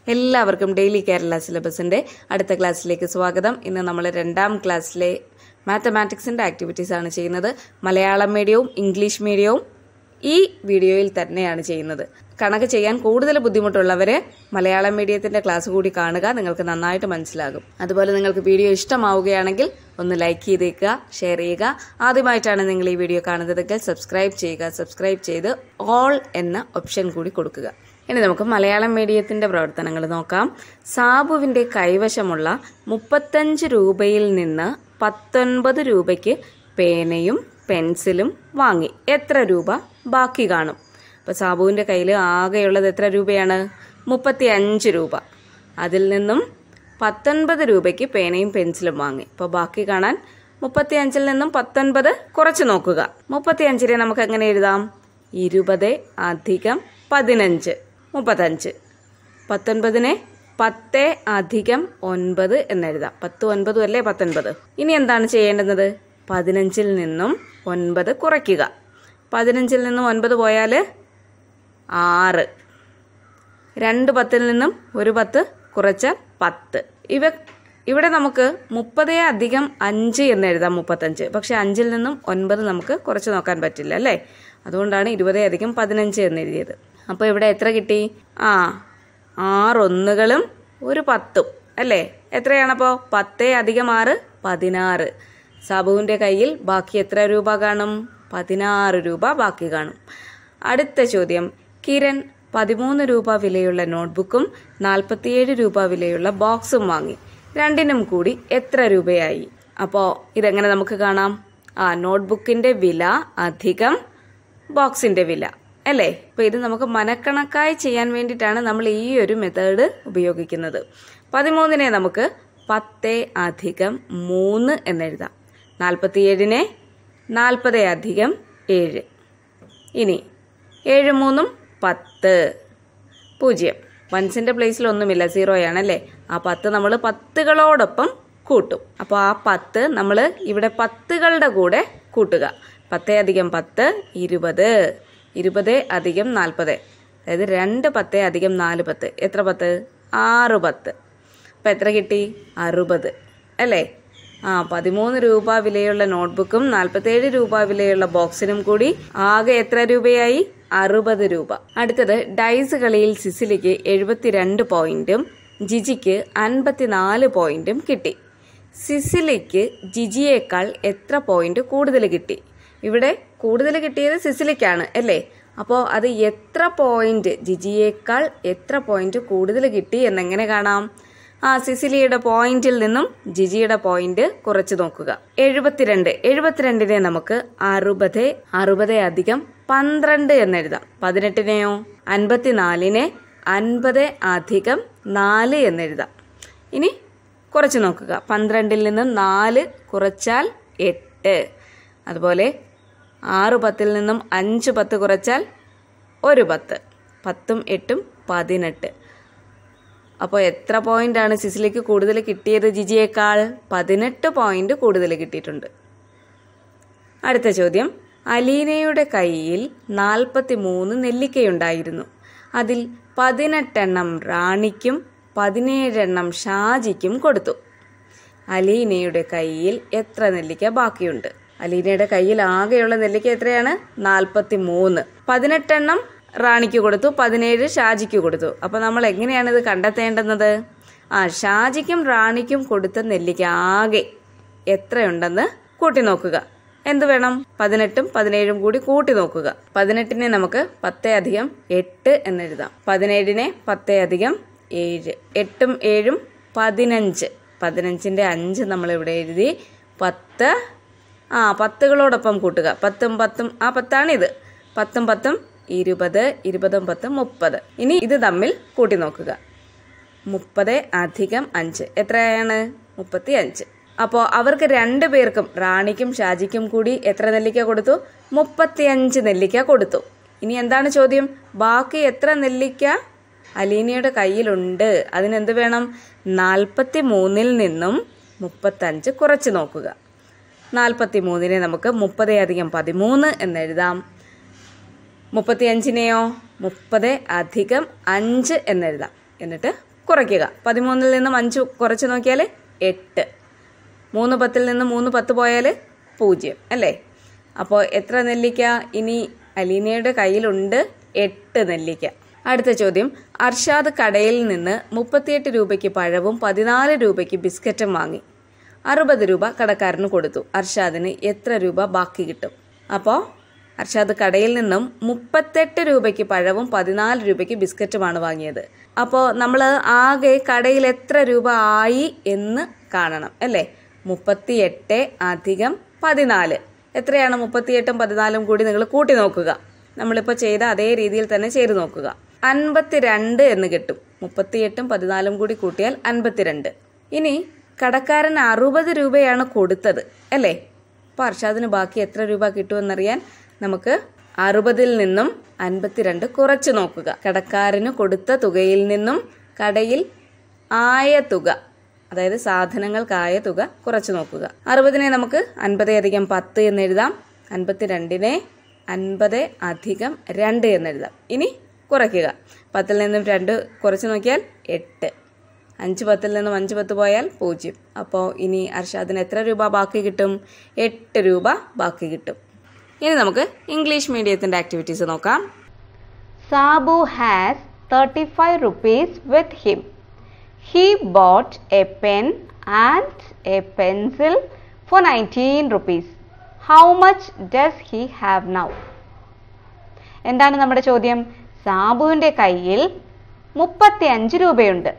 എല്ലാവർക്കും ഡെയിലി കേരള സിലബസിൻ്റെ അടുത്ത ക്ലാസ്സിലേക്ക് സ്വാഗതം ഇന്ന് നമ്മൾ രണ്ടാം ക്ലാസ്സിലെ മാത്തമാറ്റിക്സിൻ്റെ ആക്ടിവിറ്റീസ് ആണ് ചെയ്യുന്നത് മലയാളം മീഡിയവും ഇംഗ്ലീഷ് മീഡിയവും ഈ വീഡിയോയിൽ തന്നെയാണ് ചെയ്യുന്നത് കണക്ക് ചെയ്യാൻ കൂടുതൽ ബുദ്ധിമുട്ടുള്ളവരെ മലയാളം മീഡിയത്തിൻ്റെ ക്ലാസ് കൂടി കാണുക നിങ്ങൾക്ക് നന്നായിട്ട് മനസ്സിലാകും അതുപോലെ നിങ്ങൾക്ക് വീഡിയോ ഇഷ്ടമാവുകയാണെങ്കിൽ ഒന്ന് ലൈക്ക് ചെയ്തേക്കുക ഷെയർ ചെയ്യുക ആദ്യമായിട്ടാണ് നിങ്ങൾ ഈ വീഡിയോ കാണുന്നതെങ്കിൽ സബ്സ്ക്രൈബ് ചെയ്യുക സബ്സ്ക്രൈബ് ചെയ്ത് ഓൾ എന്ന ഓപ്ഷൻ കൂടി കൊടുക്കുക ഇനി നമുക്ക് മലയാളം മീഡിയത്തിൻ്റെ പ്രവർത്തനങ്ങൾ നോക്കാം സാബുവിൻ്റെ കൈവശമുള്ള മുപ്പത്തഞ്ച് രൂപയിൽ നിന്ന് പത്തൊൻപത് രൂപയ്ക്ക് പേനയും പെൻസിലും വാങ്ങി എത്ര രൂപ ബാക്കി കാണും അപ്പോൾ സാബുവിൻ്റെ കയ്യിൽ ആകെയുള്ളത് എത്ര രൂപയാണ് മുപ്പത്തി അഞ്ച് രൂപ അതിൽ നിന്നും പത്തൊൻപത് രൂപയ്ക്ക് പേനയും പെൻസിലും വാങ്ങി അപ്പോൾ ബാക്കി കാണാൻ മുപ്പത്തി അഞ്ചിൽ നിന്നും പത്തൊൻപത് കുറച്ച് നോക്കുക മുപ്പത്തി അഞ്ചിനെ നമുക്ക് എങ്ങനെ എഴുതാം ഇരുപത് അധികം പതിനഞ്ച് മുപ്പത്തഞ്ച് പത്തൊൻപതിനെ പത്ത് അധികം ഒൻപത് എന്നെഴുതാം പത്ത് ഒൻപതും അല്ലേ പത്തൊൻപത് ഇനി എന്താണ് ചെയ്യേണ്ടുന്നത് പതിനഞ്ചിൽ നിന്നും ഒൻപത് കുറയ്ക്കുക പതിനഞ്ചിൽ നിന്നും ഒൻപത് പോയാൽ ആറ് രണ്ട് പത്തിൽ നിന്നും ഒരു പത്ത് കുറച്ചാൽ പത്ത് ഇവ ഇവിടെ നമുക്ക് മുപ്പതേ അധികം അഞ്ച് എന്ന് എഴുതാം മുപ്പത്തഞ്ച് പക്ഷെ അഞ്ചിൽ നിന്നും ഒൻപത് നമുക്ക് കുറച്ച് നോക്കാൻ പറ്റില്ല അല്ലേ അതുകൊണ്ടാണ് ഇരുപതേ അധികം പതിനഞ്ച് എന്ന് എഴുതിയത് അപ്പോൾ ഇവിടെ എത്ര കിട്ടി ആ ആറൊന്നുകളും ഒരു പത്തും അല്ലേ എത്രയാണപ്പോൾ പത്തേ അധികം ആറ് പതിനാറ് സാബുവിൻ്റെ കയ്യിൽ ബാക്കി എത്ര രൂപ കാണും പതിനാറ് രൂപ ബാക്കി കാണും അടുത്ത ചോദ്യം കിരൺ പതിമൂന്ന് രൂപ വിലയുള്ള നോട്ട്ബുക്കും നാൽപ്പത്തിയേഴ് രൂപ വിലയുള്ള ബോക്സും വാങ്ങി രണ്ടിനും കൂടി എത്ര രൂപയായി അപ്പോൾ ഇതെങ്ങനെ നമുക്ക് കാണാം ആ നോട്ട്ബുക്കിൻ്റെ വില അധികം ബോക്സിൻ്റെ വില അല്ലേ അപ്പോൾ ഇത് നമുക്ക് മനക്കണക്കായി ചെയ്യാൻ വേണ്ടിയിട്ടാണ് നമ്മൾ ഈ ഒരു മെത്തേഡ് ഉപയോഗിക്കുന്നത് പതിമൂന്നിനെ നമുക്ക് പത്ത് അധികം മൂന്ന് എന്നെഴുതാം നാൽപ്പത്തിയേഴിനെ നാൽപ്പത് അധികം ഏഴ് ഇനി ഏഴ് മൂന്നും പത്ത് പൂജ്യം വൺസിൻ്റെ പ്ലേസിൽ ഒന്നുമില്ല സീറോയാണല്ലേ ആ പത്ത് നമ്മൾ പത്തുകളോടൊപ്പം കൂട്ടും അപ്പോൾ ആ പത്ത് നമ്മൾ ഇവിടെ പത്തുകളുടെ കൂടെ കൂട്ടുക പത്ത് അധികം പത്ത് ഇരുപത് ഇരുപത് അധികം നാൽപ്പത് അതായത് രണ്ട് പത്ത് അധികം നാല് പത്ത് എത്ര പത്ത് ആറ് പത്ത് അപ്പം എത്ര കിട്ടി അറുപത് അല്ലേ ആ പതിമൂന്ന് രൂപ വിലയുള്ള നോട്ട്ബുക്കും നാൽപ്പത്തേഴ് രൂപ വിലയുള്ള ബോക്സിനും കൂടി ആകെ എത്ര രൂപയായി അറുപത് രൂപ അടുത്തത് ഡൈസ് കളിയിൽ സിസിലിക്ക് എഴുപത്തിരണ്ട് പോയിന്റും ജിജിക്ക് അൻപത്തിനാല് പോയിന്റും കിട്ടി സിസിലിക്ക് ജിജിയേക്കാൾ എത്ര പോയിന്റ് കൂടുതൽ കിട്ടി ഇവിടെ കൂടുതൽ കിട്ടിയത് സിസിലിക്കാണ് അല്ലേ അപ്പോൾ അത് എത്ര പോയിന്റ് ജിജിയേക്കാൾ എത്ര പോയിന്റ് കൂടുതൽ കിട്ടി എന്നെങ്ങനെ കാണാം ആ സിസിലിയുടെ പോയിന്റിൽ നിന്നും ജിജിയുടെ പോയിന്റ് കുറച്ച് നോക്കുക എഴുപത്തിരണ്ട് എഴുപത്തിരണ്ടിനെ നമുക്ക് അറുപത് അറുപത് അധികം പന്ത്രണ്ട് എന്നെഴുതാം പതിനെട്ടിനെയോ അൻപത്തിനാലിനെ അൻപത് അധികം നാല് എന്നെഴുതാം ഇനി കുറച്ച് നോക്കുക പന്ത്രണ്ടിൽ നിന്ന് നാല് കുറച്ചാൽ എട്ട് അതുപോലെ ആറ് പത്തിൽ നിന്നും അഞ്ച് പത്ത് കുറച്ചാൽ ഒരു പത്ത് പത്തും എട്ടും പതിനെട്ട് അപ്പോൾ എത്ര പോയിന്റാണ് സിസിലിക്ക് കൂടുതൽ കിട്ടിയത് ജിജിയേക്കാൾ പതിനെട്ട് പോയിന്റ് കൂടുതൽ കിട്ടിയിട്ടുണ്ട് അടുത്ത ചോദ്യം അലീനയുടെ കയ്യിൽ നാൽപ്പത്തി മൂന്ന് നെല്ലിക്കയുണ്ടായിരുന്നു അതിൽ പതിനെട്ടെണ്ണം റാണിക്കും പതിനേഴെണ്ണം ഷാജിക്കും കൊടുത്തു അലീനയുടെ കയ്യിൽ എത്ര നെല്ലിക്ക ബാക്കിയുണ്ട് അലീനയുടെ കയ്യിൽ ആകെയുള്ള നെല്ലിക്ക എത്രയാണ് നാൽപ്പത്തി മൂന്ന് പതിനെട്ടെണ്ണം റാണിക്ക് കൊടുത്തു പതിനേഴ് ഷാജിക്ക് കൊടുത്തു അപ്പോൾ നമ്മൾ എങ്ങനെയാണ് ഇത് കണ്ടെത്തേണ്ടുന്നത് ആ ഷാജിക്കും റാണിക്കും കൊടുത്ത നെല്ലിക്ക ആകെ എത്രയുണ്ടെന്ന് കൂട്ടി നോക്കുക എന്ത് വേണം പതിനെട്ടും പതിനേഴും കൂടി കൂട്ടി നോക്കുക പതിനെട്ടിനെ നമുക്ക് പത്ത് അധികം എട്ട് എന്നെഴുതാം പതിനേഴിനെ പത്ത് അധികം ഏഴ് എട്ടും ഏഴും പതിനഞ്ച് പതിനഞ്ചിൻ്റെ അഞ്ച് നമ്മളിവിടെ എഴുതി പത്ത് ആ പത്തുകളോടൊപ്പം കൂട്ടുക പത്തും പത്തും ആ പത്താണിത് പത്തും പത്തും ഇരുപത് ഇരുപതും പത്തും മുപ്പത് ഇനി ഇത് തമ്മിൽ കൂട്ടി നോക്കുക മുപ്പത് അധികം അഞ്ച് എത്രയാണ് മുപ്പത്തി അഞ്ച് അപ്പോൾ അവർക്ക് രണ്ടു പേർക്കും റാണിക്കും ഷാജിക്കും കൂടി എത്ര നെല്ലിക്ക കൊടുത്തു മുപ്പത്തിയഞ്ച് നെല്ലിക്ക കൊടുത്തു ഇനി എന്താണ് ചോദ്യം ബാക്കി എത്ര നെല്ലിക്ക അലീനയുടെ കയ്യിലുണ്ട് അതിനെന്ത് വേണം നാൽപ്പത്തി മൂന്നിൽ നിന്നും മുപ്പത്തഞ്ച് കുറച്ച് നോക്കുക നാൽപ്പത്തി മൂന്നിനെ നമുക്ക് മുപ്പത് അധികം പതിമൂന്ന് എന്നെഴുതാം മുപ്പത്തി അഞ്ചിനെയോ മുപ്പത് അധികം അഞ്ച് എന്നെഴുതാം എന്നിട്ട് കുറയ്ക്കുക പതിമൂന്നിൽ നിന്നും അഞ്ച് കുറച്ച് നോക്കിയാൽ എട്ട് മൂന്ന് പത്തിൽ നിന്ന് മൂന്ന് പത്ത് പോയാൽ പൂജ്യം അല്ലേ അപ്പോൾ എത്ര നെല്ലിക്ക ഇനി അലീനയുടെ കയ്യിലുണ്ട് എട്ട് നെല്ലിക്ക അടുത്ത ചോദ്യം അർഷാദ് കടയിൽ നിന്ന് മുപ്പത്തിയെട്ട് രൂപയ്ക്ക് പഴവും പതിനാല് രൂപയ്ക്ക് ബിസ്ക്കറ്റും വാങ്ങി അറുപത് രൂപ കടക്കാരന് കൊടുത്തു അർഷാദിന് എത്ര രൂപ ബാക്കി കിട്ടും അപ്പോൾ അർഷാദ് കടയിൽ നിന്നും മുപ്പത്തെട്ട് രൂപയ്ക്ക് പഴവും പതിനാല് രൂപയ്ക്ക് ബിസ്ക്കറ്റുമാണ് വാങ്ങിയത് അപ്പോൾ നമ്മൾ ആകെ കടയിൽ എത്ര രൂപ ആയി എന്ന് കാണണം അല്ലേ മുപ്പത്തിയെട്ട് അധികം പതിനാല് എത്രയാണ് മുപ്പത്തിയെട്ടും പതിനാലും കൂടി നിങ്ങൾ കൂട്ടി നോക്കുക നമ്മളിപ്പോൾ ചെയ്ത അതേ രീതിയിൽ തന്നെ ചെയ്തു നോക്കുക അൻപത്തിരണ്ട് എന്ന് കിട്ടും മുപ്പത്തിയെട്ടും പതിനാലും കൂടി കൂട്ടിയാൽ അൻപത്തിരണ്ട് ഇനി കടക്കാരൻ അറുപത് രൂപയാണ് കൊടുത്തത് അല്ലേ അപ്പോൾ അർഷാദിന് ബാക്കി എത്ര രൂപ കിട്ടുമെന്നറിയാൻ നമുക്ക് അറുപതിൽ നിന്നും അൻപത്തിരണ്ട് കുറച്ച് നോക്കുക കടക്കാരന് കൊടുത്ത തുകയിൽ നിന്നും കടയിൽ ആയ തുക അതായത് സാധനങ്ങൾക്കായ തുക കുറച്ച് നോക്കുക അറുപതിനെ നമുക്ക് അൻപത് അധികം പത്ത് എന്ന് എഴുതാം അൻപത്തിരണ്ടിനെ അൻപത് അധികം രണ്ട് എന്ന് എഴുതാം ഇനി കുറയ്ക്കുക പത്തിൽ നിന്നും രണ്ട് കുറച്ച് നോക്കിയാൽ എട്ട് അഞ്ച് പത്തിൽ നിന്നും അഞ്ച് പത്ത് പോയാൽ പൂജ്യം അപ്പോൾ ഇനി അർഷാദിന് എത്ര രൂപ ബാക്കി കിട്ടും എട്ട് രൂപ ബാക്കി കിട്ടും ഇനി നമുക്ക് ഇംഗ്ലീഷ് മീഡിയത്തിൻ്റെ ആക്ടിവിറ്റീസ് നോക്കാം Sabu has 35 rupees with him. He bought a pen and a pencil for 19 rupees. How much does he have now? എന്താണ് നമ്മുടെ ചോദ്യം സാബുവിൻ്റെ കയ്യിൽ മുപ്പത്തി അഞ്ച് രൂപയുണ്ട്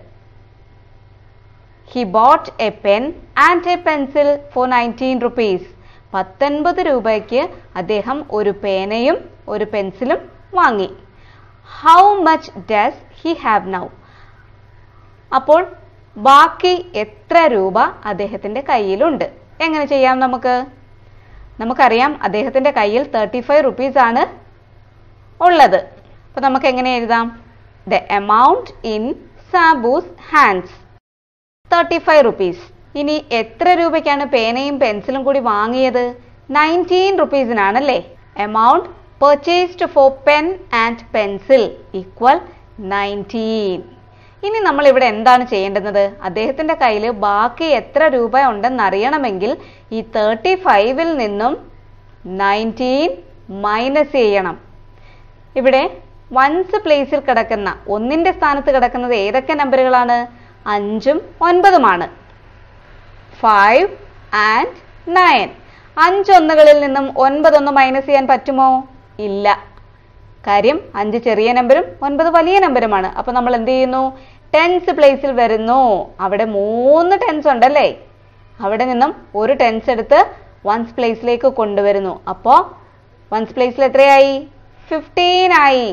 he bought a pen and a pencil for nineteen rupees പത്തൊൻപത് രൂപയ്ക്ക് അദ്ദേഹം ഒരു പേനയും ഒരു പെൻസിലും വാങ്ങി how much does he have now അപ്പോൾ ബാക്കി എത്ര രൂപ അദ്ദേഹത്തിൻ്റെ കയ്യിലുണ്ട് എങ്ങനെ ചെയ്യാം നമുക്ക് നമുക്കറിയാം അദ്ദേഹത്തിൻ്റെ കയ്യിൽ തേർട്ടി ഫൈവ് റുപ്പീസ് ആണ് ഉള്ളത് അപ്പോൾ നമുക്ക് എങ്ങനെ എഴുതാം the amount in Sabu's hands thirty five rupees ഇനി എത്ര രൂപയ്ക്കാണ് പേനയും പെൻസിലും കൂടി വാങ്ങിയത് നയൻറ്റീൻ റുപ്പീസിനാണല്ലേ amount purchased for pen and pencil equal nineteen ഇനി നമ്മൾ ഇവിടെ എന്താണ് ചെയ്യേണ്ടുന്നത് അദ്ദേഹത്തിന്റെ കയ്യിൽ ബാക്കി എത്ര രൂപ ഉണ്ടെന്ന് അറിയണമെങ്കിൽ ഈ തേർട്ടി ഫൈവിൽ നിന്നും നയൻറ്റീൻ മൈനസ് ചെയ്യണം ഇവിടെ വൺസ് പ്ലേസിൽ കിടക്കുന്ന ഒന്നിന്റെ സ്ഥാനത്ത് കിടക്കുന്നത് ഏതൊക്കെ നമ്പറുകളാണ് അഞ്ചും ഒൻപതുമാണ് ഫൈവ് ആൻഡ് നയൻ അഞ്ചൊന്നുകളിൽ നിന്നും ഒൻപതൊന്ന് മൈനസ് ചെയ്യാൻ പറ്റുമോ ഇല്ല കാര്യം അഞ്ച് ചെറിയ നമ്പരും ഒൻപത് വലിയ നമ്പരുമാണ് അപ്പൊ നമ്മൾ എന്ത് ചെയ്യുന്നു ടെൻസ് പ്ലേസിൽ വരുന്നു അവിടെ മൂന്ന് ടെൻസ് ഉണ്ടല്ലേ അവിടെ നിന്നും ഒരു ടെൻസ് എടുത്ത് വൺസ് പ്ലേസിലേക്ക് കൊണ്ടുവരുന്നു അപ്പോ വൺസ് പ്ലേസിൽ എത്രയായി ഫിഫ്റ്റീൻ ആയി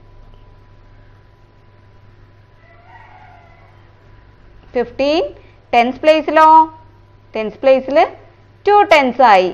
ഫിഫ്റ്റീൻ ടെൻസ് പ്ലേസിലോ ടെൻസ് പ്ലേസിൽ ടു ടെൻസ് ആയി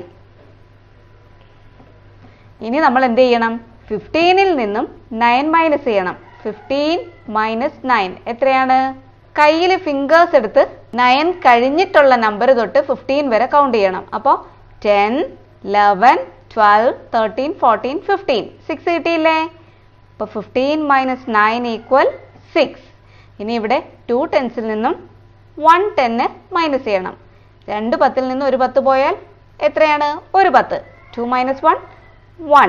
ഇനി നമ്മൾ എന്ത് ചെയ്യണം ഫിഫ്റ്റീനിൽ നിന്നും നയൻ മൈനസ് ചെയ്യണം ഫിഫ്റ്റീൻ മൈനസ് നയൻ എത്രയാണ് കയ്യിൽ ഫിംഗേഴ്സ് എടുത്ത് നയൻ കഴിഞ്ഞിട്ടുള്ള നമ്പർ തൊട്ട് ഫിഫ്റ്റീൻ വരെ കൗണ്ട് ചെയ്യണം അപ്പോൾ ten eleven twelve thirteen fourteen fifteen six കിട്ടിയില്ലേ അപ്പോൾ fifteen minus nine equal six ഇനി ഇവിടെ ടു ടെൻസിൽ നിന്നും വൺ ടെന്ന് മൈനസ് ചെയ്യണം രണ്ട് പത്തിൽ നിന്ന് ഒരു പത്ത് പോയാൽ എത്രയാണ് ഒരു പത്ത് ടു മൈനസ് വൺ വൺ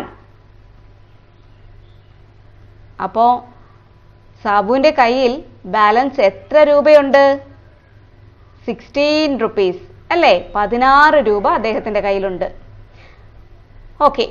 അപ്പോൾ സാബുവിൻ്റെ കയ്യിൽ ബാലൻസ് എത്ര രൂപയുണ്ട് സിക്സ്റ്റീൻ റുപ്പീസ് അല്ലേ പതിനാറ് രൂപ അദ്ദേഹത്തിൻ്റെ കയ്യിലുണ്ട് ഓക്കെ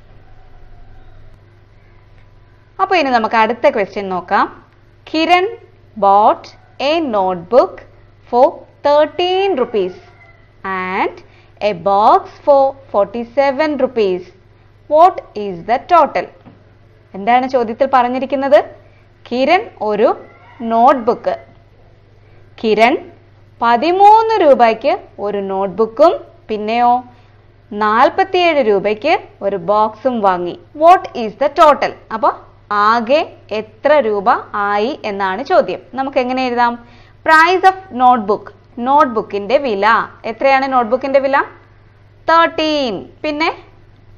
അപ്പോൾ ഇനി നമുക്ക് അടുത്ത ക്വസ്റ്റ്യൻ നോക്കാം Kiran bought a notebook for thirteen rupees and a box for forty seven rupees what is the total എന്താണ് ചോദ്യത്തിൽ പറഞ്ഞിരിക്കുന്നത് കിരൺ ഒരു നോട്ട്ബുക്ക് കിരൺ പതിമൂന്ന് രൂപയ്ക്ക് ഒരു നോട്ട്ബുക്കും പിന്നെയോ നാൽപ്പത്തിയേഴ് രൂപയ്ക്ക് ഒരു ബോക്സും വാങ്ങി വാട്ട് ഈസ് ദ ടോട്ടൽ അപ്പോൾ ആകെ എത്ര രൂപ ആയി എന്നാണ് ചോദ്യം നമുക്ക് എങ്ങനെ എഴുതാം പ്രൈസ് ഓഫ് നോട്ട്ബുക്ക് നോട്ട്ബുക്കിന്റെ വില എത്രയാണ് നോട്ട്ബുക്കിന്റെ വില തേർട്ടീൻ പിന്നെ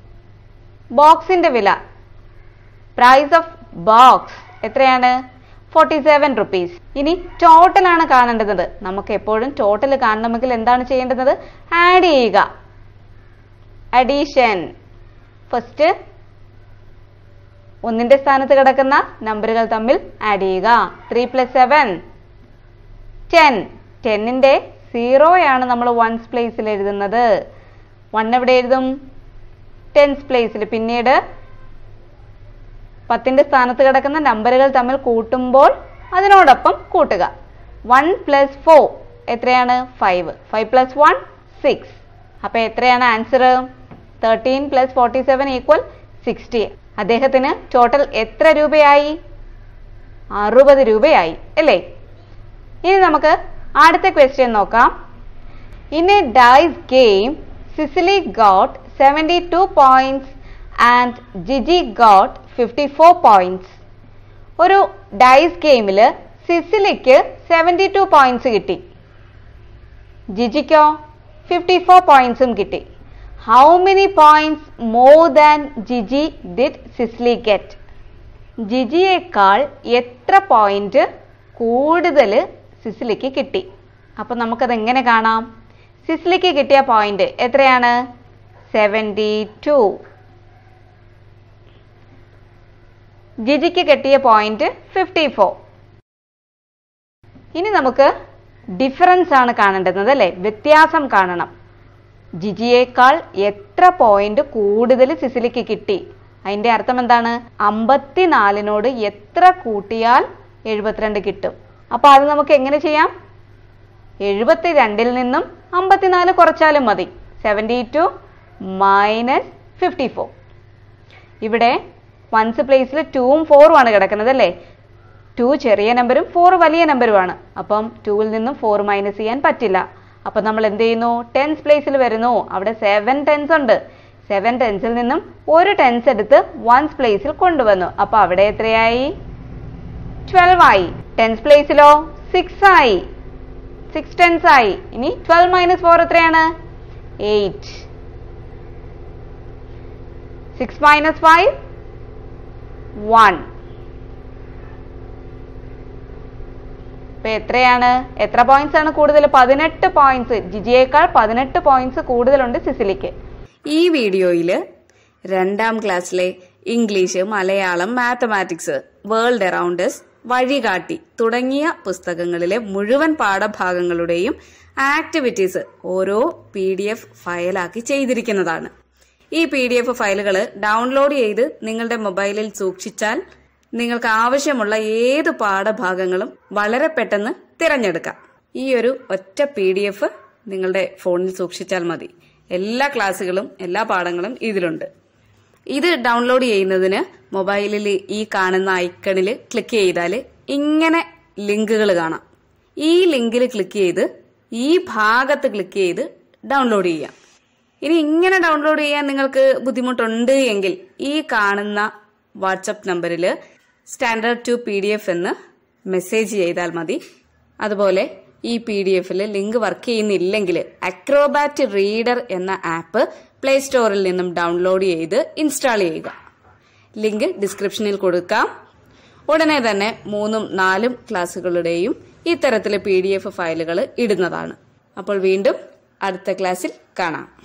ബോക്സിന്റെ വില പ്രൈസ് ഓഫ് ബോക്സ് എത്രയാണ് ഫോർട്ടി സെവൻ റുപ്പീസ് ഇനി ടോട്ടൽ ആണ് കാണേണ്ടത് നമുക്ക് എപ്പോഴും ടോട്ടൽ കാണണമെങ്കിൽ എന്താണ് ചെയ്യേണ്ടത് ആഡ് ചെയ്യുക അഡീഷൻ ഫസ്റ്റ് ഒന്നിന്റെ സ്ഥാനത്ത് കിടക്കുന്ന നമ്പറുകൾ തമ്മിൽ ആഡ് ചെയ്യുക ത്രീ പ്ലസ് സെവൻ ടെൻ ടെന്നിന്റെ സീറോയാണ് നമ്മൾ വൺസ് പ്ലേസിൽ എഴുതുന്നത് വൺ എവിടെ എഴുതും ടെൻസ് പ്ലേസിൽ പിന്നീട് പത്തിന്റെ സ്ഥാനത്ത് കിടക്കുന്ന നമ്പറുകൾ തമ്മിൽ കൂട്ടുമ്പോൾ അതിനോടൊപ്പം കൂട്ടുക വൺ പ്ലസ് ഫോർ എത്രയാണ് five five plus one six അപ്പൊ എത്രയാണ് answer thirteen plus forty seven equal sixty അദ്ദേഹത്തിന് ടോട്ടൽ എത്ര രൂപയായി അറുപത് രൂപയായി അല്ലേ ഇനി നമുക്ക് അടുത്ത ക്വസ്റ്റ്യൻ നോക്കാം in a dice game Cecily got seventy two points and Gigi got fifty four points ഒരു ഡൈസ് ഗെയിമിൽ സിസിലിക്ക് സെവൻറ്റി ടു പോയിന്റ്സ് കിട്ടി ജിജിക്കോ ഫിഫ്റ്റി ഫോർ പോയിന്റ്സും കിട്ടി how many points more than Gigi did Cecily get ജിജിയേക്കാൾ എത്ര point കൂടുതൽ സിസിലിക്ക് കിട്ടി അപ്പൊ നമുക്കത് എങ്ങനെ കാണാം സിസിലിക്ക് കിട്ടിയ പോയിന്റ് എത്രയാണ് സെവൻറ്റി ടു ജിജിക്ക് കിട്ടിയ പോയിന്റ് ഫിഫ്റ്റി ഫോർ ഇനി നമുക്ക് ഡിഫറൻസ് ആണ് കാണേണ്ടത് അല്ലെ വ്യത്യാസം കാണണം ജിജിയേക്കാൾ എത്ര പോയിന്റ് കൂടുതൽ സിസിലിക്ക് കിട്ടി അതിന്റെ അർത്ഥം എന്താണ് അമ്പത്തിനാലിനോട് എത്ര കൂട്ടിയാൽ എഴുപത്തിരണ്ട് കിട്ടും അപ്പൊ അത് നമുക്ക് എങ്ങനെ ചെയ്യാം എഴുപത്തിരണ്ടിൽ നിന്നും അമ്പത്തിനാല് കുറച്ചാലും മതി seventy two minus fifty four ഇവിടെ വൺസ് പ്ലേസിൽ ടൂവും ഫോറും ആണ് കിടക്കുന്നത് അല്ലേ ടു ചെറിയ നമ്പറും ഫോർ വലിയ നമ്പറുമാണ് അപ്പം ടൂവിൽ നിന്നും ഫോർ മൈനസ് ചെയ്യാൻ പറ്റില്ല അപ്പൊ നമ്മൾ എന്ത് ചെയ്യുന്നു ടെൻസ് പ്ലേസിൽ വരുന്നു അവിടെ സെവൻ ടെൻസ് ഉണ്ട് സെവൻ ടെൻസിൽ നിന്നും ഒരു ടെൻസ് എടുത്ത് വൺസ് പ്ലേസിൽ കൊണ്ടുവന്നു അപ്പൊ അവിടെ എത്രയായി ട്വൽവ് ആയി ടെൻസ് പ്ലേസിലോ സിക്സ് ആയി സിക്സ് ടെൻസ് ആയി ഇനി ട്വൽവ് മൈനസ് ഫോർ എത്രയാണ് eight six minus five one ഇപ്പൊ എത്രയാണ് എത്ര പോയിന്റ്സ് ആണ് കൂടുതൽ പതിനെട്ട് പോയിന്റ്സ് ജിജിയേക്കാൾ പതിനെട്ട് പോയിന്റ്സ് കൂടുതലുണ്ട് സിസിലിക്ക് ഈ വീഡിയോയിൽ രണ്ടാം ക്ലാസ്സിലെ English Malayalam mathematics world around us വഴികാട്ടി തുടങ്ങിയ പുസ്തകങ്ങളിലെ മുഴുവൻ പാഠഭാഗങ്ങളുടെയും ആക്ടിവിറ്റീസ് ഓരോ പി ഡി എഫ് ഫയലാക്കി ചെയ്തിരിക്കുന്നതാണ് ഈ പി ഡി എഫ് ഫയലുകൾ ഡൗൺലോഡ് ചെയ്ത് നിങ്ങളുടെ മൊബൈലിൽ സൂക്ഷിച്ചാൽ നിങ്ങൾക്ക് ആവശ്യമുള്ള ഏത് പാഠഭാഗങ്ങളും വളരെ പെട്ടെന്ന് തിരഞ്ഞെടുക്കാം ഈ ഒരു ഒറ്റ പി ഡി എഫ് നിങ്ങളുടെ ഫോണിൽ സൂക്ഷിച്ചാൽ മതി എല്ലാ ക്ലാസ്സുകളും എല്ലാ പാഠങ്ങളും ഇതിലുണ്ട് ഇത് ഡൗൺലോഡ് ചെയ്യുന്നതിന് മൊബൈലിൽ ഈ കാണുന്ന ഐക്കണിൽ ക്ലിക്ക് ചെയ്താൽ ഇങ്ങനെ ലിങ്കുകൾ കാണാം ഈ ലിങ്കിൽ ക്ലിക്ക് ചെയ്ത് ഈ ഭാഗത്ത് ക്ലിക്ക് ചെയ്ത് ഡൗൺലോഡ് ചെയ്യാം ഇനി ഇങ്ങനെ ഡൗൺലോഡ് ചെയ്യാൻ നിങ്ങൾക്ക് ബുദ്ധിമുട്ടുണ്ട് എങ്കിൽ ഈ കാണുന്ന വാട്സപ്പ് നമ്പറിൽ standard two P D F എന്ന് മെസ്സേജ് ചെയ്താൽ മതി അതുപോലെ ഈ പി ഡി എഫിൽ ലിങ്ക് വർക്ക് ചെയ്യുന്നില്ലെങ്കിൽ അക്രോബാറ്റ് റീഡർ എന്ന ആപ്പ് പ്ലേ സ്റ്റോറിൽ നിന്നും ഡൗൺലോഡ് ചെയ്ത് ഇൻസ്റ്റാൾ ചെയ്യുക ലിങ്ക് ഡിസ്ക്രിപ്ഷനിൽ കൊടുക്കാം ഉടനെ തന്നെ മൂന്നും നാലും ക്ലാസ്സുകളുടെയും ഇത്തരത്തിലെ പി ഡി എഫ് ഫയലുകൾ ഇടുന്നതാണ് അപ്പോൾ വീണ്ടും അടുത്ത ക്ലാസ്സിൽ കാണാം